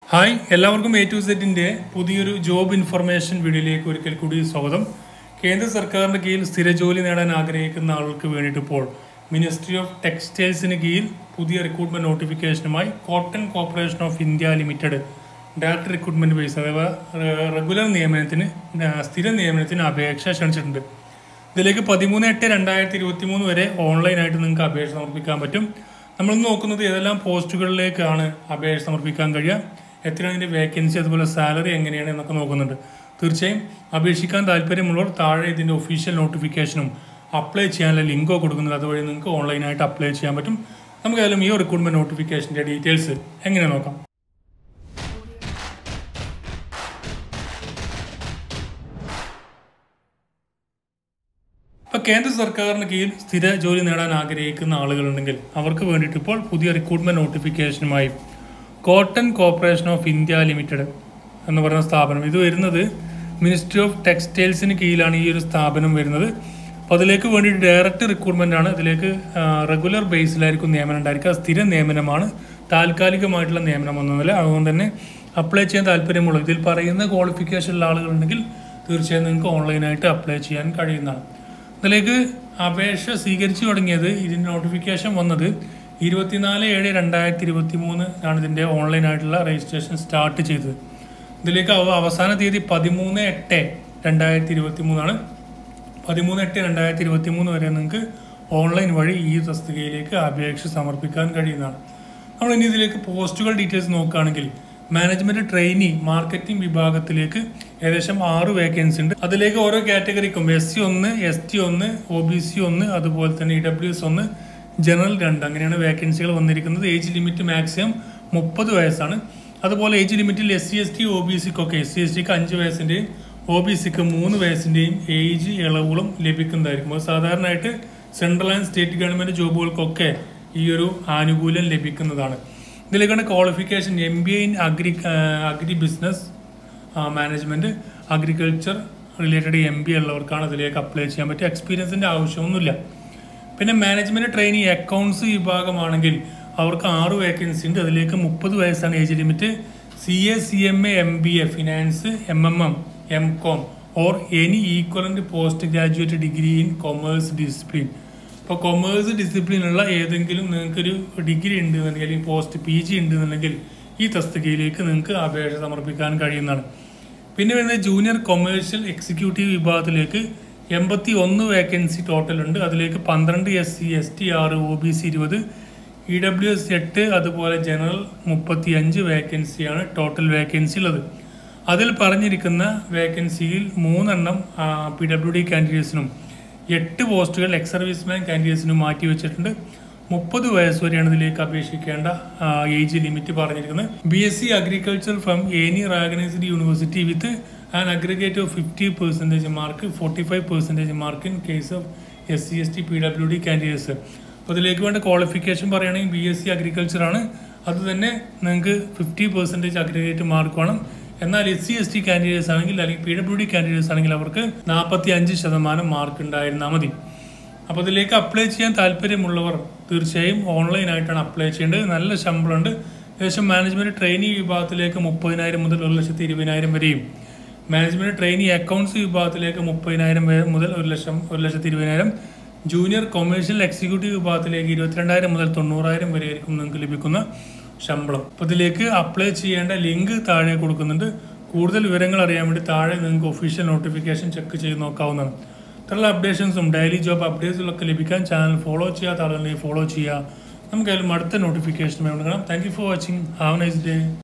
hi എല്ലാവർക്കും A to സെറ്റിന്റെ പുതിയൊരു ജോബ് ഇൻഫർമേഷൻ വീഡിയോയിലേക്ക് ഒരിക്കൽ കൂടി സ്വാഗതം കേന്ദ്ര സർക്കാരിന്റെ കീഴിൽ സ്ഥിര ജോലി നേടാൻ ആഗ്രഹിക്കുന്ന ആളുകൾക്ക് വേണ്ടിയിട്ട് ഇപ്പോൾ മിനിസ്ട്രി ഓഫ് ടെക്സ്റ്റൈൽസിന് കീഴിൽ പുതിയ റിക്രൂട്ട്മെന്റ് നോട്ടിഫിക്കേഷനുമായി cotton corporation of India limited direct recruitment base അഥവാ റെഗുലർ നിയമനത്തിന് ആ, സ്ഥിര നിയമനത്തിന് അപേക്ഷ ക്ഷണിച്ചിട്ടുണ്ട് ഇതിലേക്ക് പതിമൂന്ന് എട്ട് രണ്ടായിരത്തി ഇരുപത്തി മൂന്ന് വരെ ഓൺലൈനായിട്ട് നിങ്ങൾക്ക് അപേക്ഷ സമർപ്പിക്കാൻ പറ്റും നമ്മൾ നോക്കുന്നത് ഏതെല്ലാം പോസ്റ്റുകളിലേക്കാണ് അപേക്ഷ സമർപ്പിക്കാൻ കഴിയുക എത്രയാണ് ഇതിന്റെ വേക്കൻസി അതുപോലെ സാലറി എങ്ങനെയാണ് എന്നൊക്കെ നോക്കുന്നുണ്ട് തീർച്ചയായും അപേക്ഷിക്കാൻ താല്പര്യമുള്ളവർ താഴെ ഇതിന്റെ ഒഫീഷ്യൽ നോട്ടിഫിക്കേഷനും അപ്ലൈ ചെയ്യാനുള്ള ലിങ്കോ കൊടുക്കുന്നുണ്ട് അതുവഴി നിങ്ങൾക്ക് ഓൺലൈനായിട്ട് അപ്ലൈ ചെയ്യാൻ പറ്റും നമുക്ക് ഏതായാലും ഈ റിക്രൂട്ട്മെന്റ് നോട്ടിഫിക്കേഷന്റെ ഡീറ്റെയിൽസ് എങ്ങനെ നോക്കാം ഇപ്പൊ കേന്ദ്ര സർക്കാരിന് കീഴിൽ സ്ഥിര ജോലി നേടാൻ ആഗ്രഹിക്കുന്ന ആളുകളുണ്ടെങ്കിൽ അവർക്ക് വേണ്ടിയിട്ട് ഇപ്പോൾ പുതിയ റിക്രൂട്ട്മെന്റ് നോട്ടിഫിക്കേഷനുമായി cotton corporation of India limited എന്ന് പറയുന്ന സ്ഥാപനം ഇത് വരുന്നത് മിനിസ്ട്രി ഓഫ് ടെക്സ്റ്റൈൽസിന് കീഴിലാണ് ഈ ഒരു സ്ഥാപനം വരുന്നത് അപ്പോൾ അതിലേക്ക് വേണ്ടിയിട്ട് ഡയറക്റ്റ് റിക്രൂട്ട്മെന്റ് ആണ് ഇതിലേക്ക് റെഗുലർ ബേസിലായിരിക്കും നിയമനം ഉണ്ടായിരിക്കുക സ്ഥിര നിയമനമാണ് താൽക്കാലികമായിട്ടുള്ള നിയമനം ഒന്നുമില്ല അതുകൊണ്ട് തന്നെ അപ്ലൈ ചെയ്യാൻ താല്പര്യമുള്ള ഇതിൽ പറയുന്ന ക്വാളിഫിക്കേഷനുള്ള ആളുകളുണ്ടെങ്കിൽ തീർച്ചയായും നിങ്ങൾക്ക് ഓൺലൈനായിട്ട് അപ്ലൈ ചെയ്യാൻ കഴിയുന്നതാണ് ഇതിലേക്ക് അപേക്ഷ സ്വീകരിച്ചു തുടങ്ങിയത് ഇതിന്റെ നോട്ടിഫിക്കേഷൻ വന്നത് ഇരുപത്തിനാല് ഏഴ് രണ്ടായിരത്തി ഇരുപത്തി മൂന്ന് ആണ് ഇതിന്റെ ഓൺലൈൻ ആയിട്ടുള്ള രജിസ്ട്രേഷൻ സ്റ്റാർട്ട് ചെയ്തത് ഇതിലേക്ക് അവ- അവസാന തീയതി പതിമൂന്ന് എട്ട് രണ്ടായിരത്തി ഇരുപത്തി മൂന്നാണ് പതിമൂന്ന് എട്ട് രണ്ടായിരത്തി ഇരുപത്തി മൂന്ന് വരെ നിങ്ങൾക്ക് ഓൺലൈൻ വഴി ഈ തസ്തികയിലേക്ക് അപേക്ഷ സമർപ്പിക്കാൻ കഴിയുന്നതാണ് നമ്മൾ ഇനി ഇതിലേക്ക് പോസ്റ്റുകൾ ഡീറ്റെയിൽസ് നോക്കുകയാണെങ്കിൽ മാനേജ്മെന്റ് ട്രെയിനി മാർക്കറ്റിംഗ് വിഭാഗത്തിലേക്ക് ഏകദേശം ആറ് വേക്കൻസി ഉണ്ട് അതിലേക്ക് ഓരോ കാറ്റഗറിക്കും എസ് സി ഒന്ന് എസ് ടി ഒന്ന് ഒ ബി സി ഒന്ന് അതുപോലെ തന്നെ ഇ ഡബ്ല്യു എസ് ഒന്ന് ജനറൽ രണ്ട് അങ്ങനെയാണ് വേക്കൻസികൾ വന്നിരിക്കുന്നത് ഏജ് ലിമിറ്റ് മാക്സിമം മുപ്പത് വയസ്സാണ് അതുപോലെ ഏജ് ലിമിറ്റിൽ S C S T O B സിക്കൊക്കെ എസ് സി എസ് ടിക്ക് അഞ്ച് വയസ്സിന്റെയും ഒ ബി സിക്ക് മൂന്ന് വയസ്സിന്റെയും ഏജ് ഇളവുകളും ലഭിക്കുന്നതായിരിക്കും അത് സാധാരണയായിട്ട് സെൻട്രൽ ആൻഡ് സ്റ്റേറ്റ് ഗവൺമെന്റ് ജോബുകൾക്കൊക്കെ ഈ ഒരു ആനുകൂല്യം ലഭിക്കുന്നതാണ് ഇതിലേക്കാണ് qualification M B A in agri agri business management agriculture related M B ഉള്ളവർക്കാണ് ഇതിലേക്ക് അപ്ലൈ ചെയ്യാൻ പറ്റുക എക്സ്പീരിയൻസിന്റെ ആവശ്യമൊന്നുമില്ല പിന്നെ മാനേജ്മെന്റ് ട്രെയിനി അക്കൗണ്ട്സ് വിഭാഗമാണെങ്കിൽ അവർക്ക് ആറ് വേക്കൻസി ഉണ്ട് അതിലേക്ക് മുപ്പത് വയസ്സാണ് age limit C A C M A M B A finance M M M M com or any equivalent post graduate degree in commerce discipline ഇപ്പോൾ കൊമേഴ്സ് ഡിസിപ്ലിനുള്ള ഏതെങ്കിലും നിങ്ങൾക്കൊരു ഡിഗ്രി ഉണ്ട് എന്നുണ്ടെങ്കിൽ അല്ലെങ്കിൽ പോസ്റ്റ് പി ജി ഉണ്ട് എന്നുണ്ടെങ്കിൽ ഈ തസ്തികയിലേക്ക് നിങ്ങൾക്ക് അപേക്ഷ സമർപ്പിക്കാൻ കഴിയുന്നതാണ് പിന്നെ വരുന്നത് ജൂനിയർ കൊമേഴ്ഷ്യൽ എക്സിക്യൂട്ടീവ് വിഭാഗത്തിലേക്ക് എൺപത്തി ഒന്ന് വേക്കൻസി ടോട്ടൽ ഉണ്ട് അതിലേക്ക് പന്ത്രണ്ട് എസ് സി എസ് ടി ആറ് ഒ ബി സി ഇരുപത് ഇ ഡബ്ല്യു എസ് എട്ട് അതുപോലെ ജനറൽ മുപ്പത്തി അഞ്ച് വേക്കൻസിയാണ് ടോട്ടൽ വേക്കൻസി ഉള്ളത് അതിൽ പറഞ്ഞിരിക്കുന്ന വേക്കൻസിയിൽ മൂന്നെണ്ണം പി ഡബ്ല്യു ഡി കാൻഡിഡേറ്റ്സിനും എട്ട് പോസ്റ്റുകൾ എക്സ് സർവീസ്മാൻ കാൻഡിഡേറ്റ്സിനും മാറ്റി വെച്ചിട്ടുണ്ട് മുപ്പത് വയസ്സ് വരെയാണ് ഇതിലേക്ക് അപേക്ഷിക്കേണ്ട ഏജ് ലിമിറ്റ് പറഞ്ഞിരിക്കുന്നത് B S C agriculture from any recognised university with an aggregate of fifty percentage mark forty five percentage mark in case of S C S T P W D candidates അപ്പോൾ ഇതിലേക്ക് വേണ്ട qualification പറയുകയാണെങ്കിൽ B S C agriculture ആണ് അത് തന്നെ നിങ്ങൾക്ക് fifty percentage aggregate mark വേണം എന്നാൽ S C S T candidates ആണെങ്കിൽ അല്ലെങ്കിൽ പി ഡബ്ല്യു ഡി കാൻഡിഡേറ്റ്സ് ആണെങ്കിൽ അവർക്ക് നാൽപ്പത്തി അഞ്ച് ശതമാനം മാർക്ക് ഉണ്ടായിരുന്നാൽ മതി അപ്പോൾ ഇതിലേക്ക് അപ്ലൈ ചെയ്യാൻ താല്പര്യമുള്ളവർ തീർച്ചയായും ഓൺലൈനായിട്ടാണ് അപ്ലൈ ചെയ്യേണ്ടത് നല്ല ശമ്പളമുണ്ട് ഏകദേശം മാനേജ്മെന്റ് ട്രെയിനി വിഭാഗത്തിലേക്ക് മുപ്പതിനായിരം മുതൽ ഒരു ലക്ഷത്തി ഇരുപതിനായിരം വരെയും മാനേജ്മെന്റ് ട്രെയിനി അക്കൗണ്ട്സ് വിഭാഗത്തിലേക്ക് മുപ്പതിനായിരം വരെ മുതൽ ഒരു ലക്ഷം ഒരു ലക്ഷത്തി ഇരുപതിനായിരം ജൂനിയർ കൊമേഴ്ഷ്യൽ എക്സിക്യൂട്ടീവ് വിഭാഗത്തിലേക്ക് ഇരുപത്തിരണ്ടായിരം മുതൽ തൊണ്ണൂറായിരം വരെ ആയിരിക്കും നിങ്ങൾക്ക് ലഭിക്കുന്ന ശമ്പളം അപ്പോൾ ഇതിലേക്ക് അപ്ലൈ ചെയ്യേണ്ട ലിങ്ക് താഴെ കൊടുക്കുന്നുണ്ട് കൂടുതൽ വിവരങ്ങൾ അറിയാൻ വേണ്ടി താഴെ നിങ്ങൾക്ക് ഒഫീഷ്യൽ നോട്ടിഫിക്കേഷൻ ചെക്ക് ചെയ്ത് നോക്കാവുന്നതാണ് ഇത്തരമുള്ള അപ്ഡേഷൻസും ഡെയിലി ജോബ് അപ്ഡേറ്റ്സുകളൊക്കെ ലഭിക്കാൻ ചാനൽ ഫോളോ ചെയ്യാത്ത ആളുകളെ ഫോളോ ചെയ്യുക നമുക്കായാലും അടുത്ത നോട്ടിഫിക്കേഷൻ വേണം thank you for watching have nice day